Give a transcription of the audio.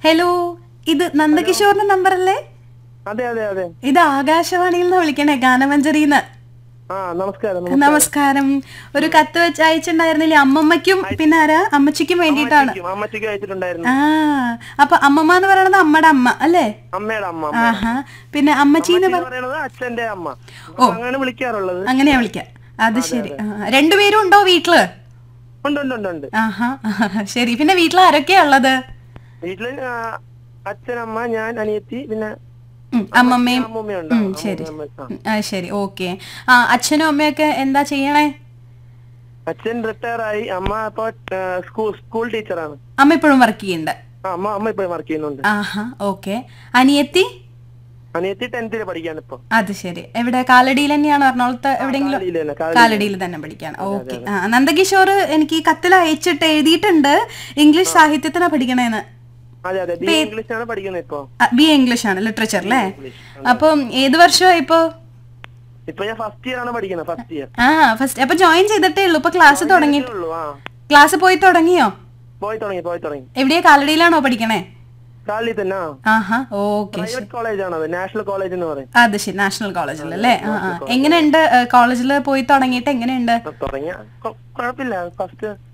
Hello ഇത് നന്ദകിഷോറിന്റെ number അല്ലേ അതെ അതെ അതെ ഇത് ആകാശവാണിയിൽ നിന്ന് വിളിക്കണേ ഗാനമഞ്ജരിന്ന് ആ നമസ്കാരം നമ- നമസ്കാരം ഒരു കത്ത് വെച്ച് അയച്ചിട്ടുണ്ടായിരുന്നില്ലേ അമ്മമ്മയ്ക്കും പിന്നെ ആരാ അമ്മച്ചിക്കും വേണ്ടിയിട്ടാണ് അമ്മച്ചിക്കും അമ്മച്ചിക്കും അയച്ചിട്ടുണ്ടായിരുന്നു ആ അപ്പൊ അമ്മമ്മ എന്ന് പറയണത് അമ്മയുടെ അമ്മ അല്ലേ അമ്മയുടെ അമ്മ ആഹാ പിന്നെ അമ്മച്ചീന്ന് അമ്മച്ചി എന്ന് പറയുന്നത് അച്ഛന്റെ അമ്മ അപ്പൊ അങ്ങനെ വിളിക്കാറുള്ളത് അങ്ങനെയാ വിളിക്കാം അത് ശരി ആ, രണ്ടുപേരും ഉണ്ടോ വീട്ടില് ഉണ്ട് ഉണ്ട് ഉണ്ട് ഉണ്ട് ആഹാ ശരി പിന്നെ വീട്ടിൽ ആരൊക്കെയാ ഉള്ളത് വീട്ടില് ആ, അച്ഛനമ്മ ഞാൻ അനിയത്തി പിന്നെ ഉം, അമ്മമ്മയും അമ്മൂമ്മയുണ്ട് ഉം, ശരി അമ്മൂമ്മ, ആ. ഉം, ആ ശരി ഓക്കെ ആ അച്ഛനും അമ്മയൊക്കെ എന്താ ചെയ്യണേ അച്ഛൻ റിട്ടയർ ആയി അമ്മ ഇപ്പൊ സ്കൂൾ സ്കൂൾ ടീച്ചറാണ് അമ്മ ഇപ്പോഴും വർക്ക് ചെയ്യുന്നുണ്ട് ആ അമ്മ അമ്മ ഇപ്പൊ വർക്ക് ചെയ്യുന്നുണ്ട് ആഹാ ഓക്കെ അനിയത്തി അനിയത്തി ടെൻത്തില് പഠിക്കാണ് ഇപ്പൊ അത് ശരി എവിടെ കാലടിയിൽ തന്നെയാണോ എറണാകുളത്ത് എവിടെയെങ്കിലും കാലടിയില് തന്നെ, കാലടിയില്. കാലടിയിൽ തന്നെ പഠിക്കാണ് ഓക്കെ ആ നന്ദകിഷോർ എനിക്ക് ഈ കത്തിൽ അയച്ചിട്ട് എഴുതിയിട്ടുണ്ട് ഇംഗ്ലീഷ് സാഹിത്യത്തിനാ പഠിക്കണേന്ന് അതെ അതെ ബി ഇംഗ്ലീഷ് ആണ് പഠിക്കുന്നത് ഇപ്പൊ ബി എ ഇംഗ്ലീഷ് ആണ് ലിറ്ററേച്ചർ അല്ലേ അപ്പം ഏത് വർഷമായി ഇപ്പോ ഇപ്പൊ ഞാൻ ഫസ്റ്റ് ഇയർ ആണ് പഠിക്കുന്നത് ഫസ്റ്റ് ഇയർ ആ ഫസ്റ്റ് അപ്പൊ ജോയിൻ ചെയ്തിട്ടേ ഉള്ളൂ ഇപ്പൊ ക്ലാസ് തുടങ്ങി ഉള്ളൂ ആ ക്ലാസ് പോയി തുടങ്ങിയോ പോയി തുടങ്ങി പോയി തുടങ്ങി എവിടെയാ കാലടിയിലാണോ പഠിക്കണേ കാലി തന്നെ ആ ആഹാ ഓക്കെ പ്രൈവറ്റ് കോളേജ് ആണ് അത് നാഷണൽ കോളേജ് എന്ന് പറയും അത് ശരി നാഷണൽ കോളേജിൽ അല്ലേ ആ ആ എങ്ങനെയുണ്ട് കോളേജിൽ പോയി തുടങ്ങിയിട്ട് എങ്ങനെയുണ്ട് തുടങ്ങിയ കൊ- കുഴപ്പമില്ല ഫസ്റ്റ്